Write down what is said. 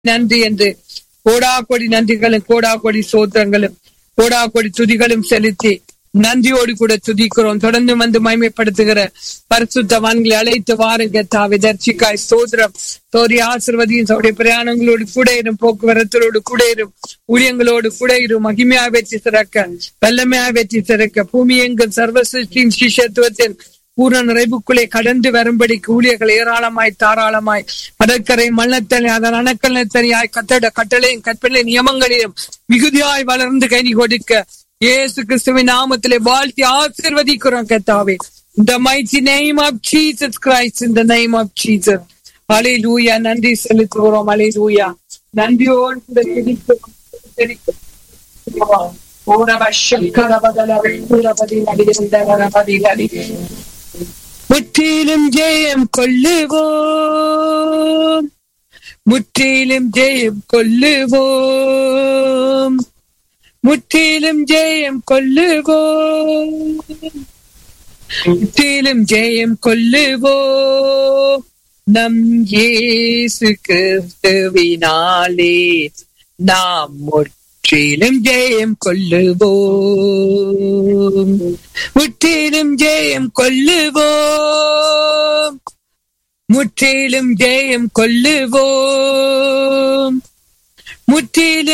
நன்றி என்று கோடா கொடி நன்றிகளும் கோடா கொடி சோத்திரங்களும் கோடா கொடி துதிகளும் செலுத்தி நன்றியோடு கூட துதிக்கிறோம் தொடர்ந்து வந்து மகிமைப்படுத்துகிற பரிசுத்தவான்களை அழைத்து வாருங்க தாவி தர்ச்சிக்காய் சோதரம் தோரி ஆசிர்வதியும் அவருடைய பிரயாணங்களோடு கூட இரும் போக்குவரத்தோடு கூட இரும் ஊழியங்களோடு கூட இரும் மகிமையா வெற்றி சிறக்க வல்லமையா வெற்றி சிறக்க பூமி எங்கும் சர்வ சிருஷ்டியின் சிஷத்துவத்தின் பூர்ண நிறைவுக்குள்ளே கடந்து வரும்படிக்கு ஊழியர்கள் ஏராளமாய் தாராளமாய் கடற்கரை மண்ணத்தனை அதன் அணக்கலத்தனியாய் கத்தட கட்டளையும் கற்பனை நியமங்களையும் மிகுதியாய் வளர்ந்து கைனி கொடுக்க இயேசு கிறிஸ்துவின் நாமத்திலே வாழ்த்தி ஆசிர்வதிக்கிறோம் கத்தாவே இந்த mighty name of Jesus Christ in the name of Jesus ஹalleluya நன்றி செலுத்துகிறோம் ஹalleluya நன்றியோடு கூட துதிக்கிறோம், துதிக்கிறோம். முற்றிலும் ஜெயம் கொள்ளுவோம் முற்றிலும் ஜெயம் கொள்ளுவோம் முற்றிலும் ஜெயம் கொள்ளுவோம் முற்றிலும் ஜெயம் கொள்ளுவோம் நம் இயேசு கிறிஸ்துவினாலே நாம் முற்றிலும் ஜெயம் கொள்ளுவோம் முற்றிலும் ஜெயம் கொள்ளுவோம் முற்றிலும் ஜெயம் கொள்ளுவோம் முற்றிலும்